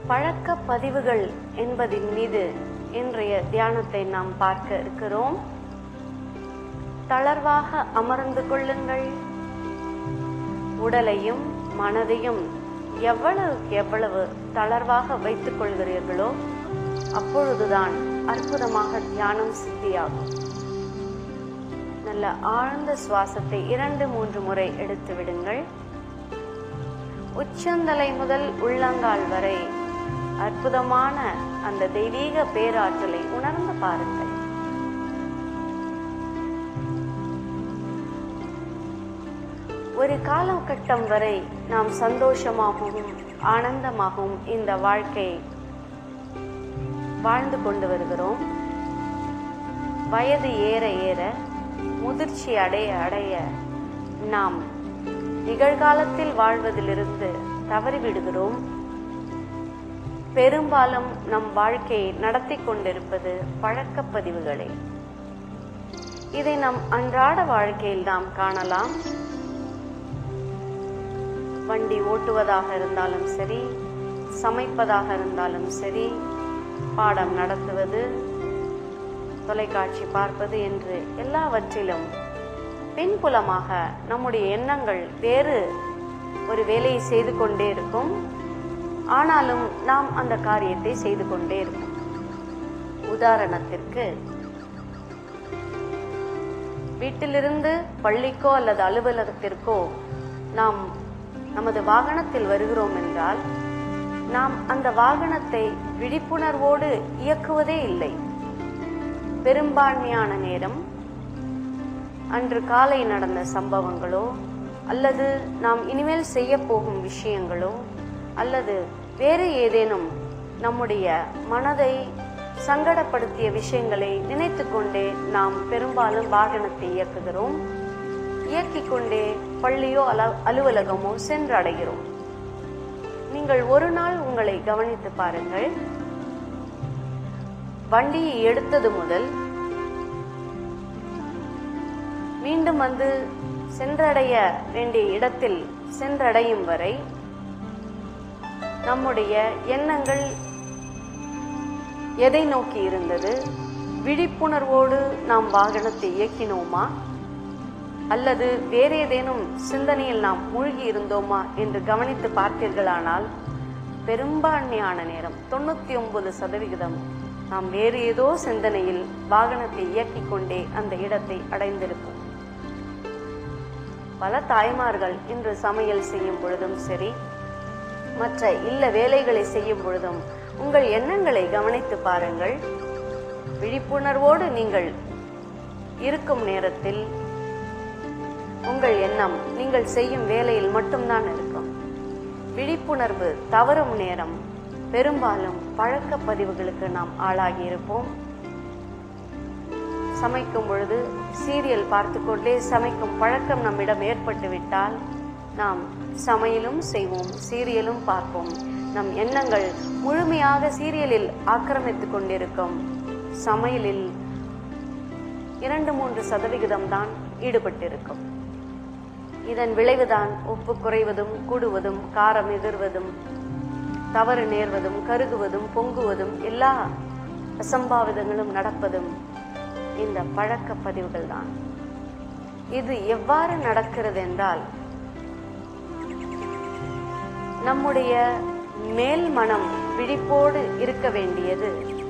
பழக்க பதிவுகள் என்பதின் மீது இன்றைய தியானத்தை நாம் பார்க்க இருக்கிறோம் தளர்வாக அமர்ந்து கொள்ளுங்கள் உடலையும் மனதையும் எவ்வளவுக்கு எவ்வளவு தளர்வாக வைத்துக் கொள்கிறீர்களோ அப்பொழுதுதான் அற்புதமாக தியானம் சித்தியாகும் நல்ல ஆழ்ந்த சுவாசத்தை இரண்டு மூன்று முறை எடுத்து விடுங்கள் உச்சந்தலை முதல் உள்ளங்கால் வரை அற்புதமான அந்த தெய்வீக பேராற்றலை உணர்ந்து பாருங்கள் ஒரு காலகட்டம் வரை நாம் சந்தோஷமாகவும் ஆனந்தமாகவும் இந்த வாழ்க்கையை வாழ்ந்து கொண்டு வருகிறோம் வயது ஏற ஏற முதிர்ச்சி அடைய அடைய நாம் நிகழ்காலத்தில் வாழ்வதிலிருந்து தவறிவிடுகிறோம் பெரும்பாலும் நம் வாழ்க்கையை நடத்தி கொண்டிருப்பது பழக்கப்பதிவுகளே இதை நம் அன்றாட வாழ்க்கையில் நாம் காணலாம் வண்டி ஓட்டுவதாக இருந்தாலும் சரி சமைப்பதாக இருந்தாலும் சரி பாடம் நடத்துவது தொலைக்காட்சி பார்ப்பது என்று எல்லாவற்றிலும் பின்புலமாக நம்முடைய எண்ணங்கள் வேறு ஒரு வேலையை செய்து கொண்டே இருக்கும் ஆனாலும் நாம் அந்த காரியத்தை செய்து கொண்டே இருக்கும் உதாரணத்திற்கு வீட்டிலிருந்து பள்ளிக்கோ அல்லது அலுவலகத்திற்கோ நாம் நமது வாகனத்தில் வருகிறோம் என்றால் நாம் அந்த வாகனத்தை விழிப்புணர்வோடு இயக்குவதே இல்லை பெரும்பான்மையான நேரம் அன்று காலை நடந்த சம்பவங்களோ அல்லது நாம் இனிமேல் செய்ய போகும் விஷயங்களோ அல்லது வேறு ஏதேனும் நம்முடைய மனதை சங்கடப்படுத்திய விஷயங்களை நினைத்து கொண்டே நாம் பெரும்பாலும் வாகனத்தை இயக்குகிறோம் இயக்கிக் கொண்டே பள்ளியோ அல அலுவலகமோ சென்று அடைகிறோம் நீங்கள் ஒரு நாள் உங்களை கவனித்து பாருங்கள் வண்டியை எடுத்தது முதல் மீண்டும் வந்து சென்றடைய வேண்டிய இடத்தில் சென்றடையும் வரை நம்முடைய எண்ணங்கள் எதை நோக்கி இருந்தது விழிப்புணர்வோடு நாம் வாகனத்தை இயக்கினோமா அல்லது வேறு ஏதேனும் சிந்தனையில் நாம் மூழ்கி இருந்தோமா என்று கவனித்து பார்த்தீர்களானால் பெரும்பான்மையான நேரம் தொண்ணூத்தி ஒன்பது சதவிகிதம் நாம் வேறு ஏதோ சிந்தனையில் வாகனத்தை இயக்கிக் கொண்டே அந்த இடத்தை அடைந்திருப்போம் பல தாய்மார்கள் இன்று சமையல் செய்யும் பொழுதும் சரி மற்ற இல்ல வேலைகளை செய்யும் பொழுதும் உங்கள் எண்ணங்களை கவனித்து பாருங்கள் விழிப்புணர்வோடு நீங்கள் இருக்கும் நேரத்தில் உங்கள் எண்ணம் நீங்கள் செய்யும் வேலையில் மட்டும்தான் இருக்கும் விழிப்புணர்வு தவறும் நேரம் பெரும்பாலும் பழக்க பதிவுகளுக்கு நாம் ஆளாகி இருப்போம் சமைக்கும் பொழுது சீரியல் பார்த்து கொண்டே சமைக்கும் பழக்கம் நம்மிடம் ஏற்பட்டு விட்டால் நாம் சமையலும் செய்வோம் சீரியலும் பார்ப்போம் நம் எண்ணங்கள் முழுமையாக சீரியலில் ஆக்கிரமித்துக் கொண்டிருக்கும் சமையலில் இரண்டு மூன்று சதவிகிதம் தான் ஈடுபட்டிருக்கும் இதன் விளைவுதான் உப்பு குறைவதும் கூடுவதும் காரம் எதிர்வதும் தவறு நேர்வதும் கருகுவதும் பொங்குவதும் எல்லா அசம்பாவிதங்களும் நடப்பதும் இந்த பழக்க பதிவுகள் தான் இது எவ்வாறு நடக்கிறது என்றால் நம்முடைய மேல் மனம் விழிப்போடு இருக்க வேண்டியது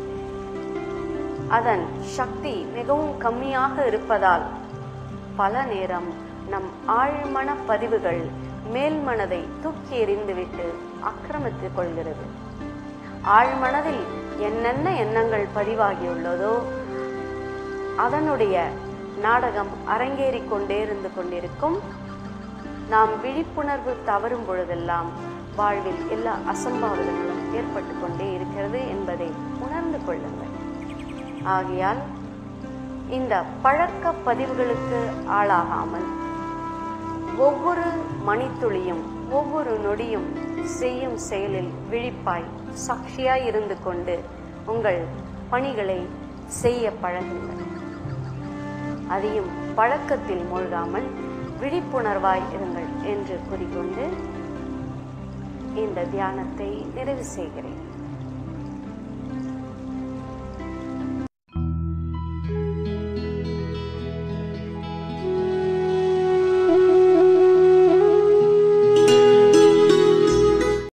அதன் சக்தி மிகவும் கம்மியாக இருப்பதால் பல நேரம் நம் ஆழ்மன பதிவுகள் மேல் மனதை தூக்கி எறிந்துவிட்டு ஆக்கிரமித்துக் கொள்கிறது ஆழ்மனதில் என்னென்ன எண்ணங்கள் பதிவாகியுள்ளதோ அதனுடைய நாடகம் அரங்கேறிக் கொண்டே இருந்து கொண்டிருக்கும் நாம் விழிப்புணர்வு தவறும் பொழுதெல்லாம் வாழ்வில் எல்லா அசம்பாவிதங்களும் ஏற்பட்டு கொண்டே இருக்கிறது என்பதை உணர்ந்து கொள்ளுங்கள் ஆகையால் இந்த பழக்க பதிவுகளுக்கு ஆளாகாமல் ஒவ்வொரு மணித்துளியும் ஒவ்வொரு நொடியும் செய்யும் செயலில் விழிப்பாய் சாட்சியாய் இருந்து கொண்டு உங்கள் பணிகளை செய்ய பழகுங்கள் அதையும் பழக்கத்தில் மூழ்காமல் விழிப்புணர்வாய் இருங்கள் என்று கூறிக்கொண்டு இந்த தியானத்தை நிறைவு செய்கிறேன்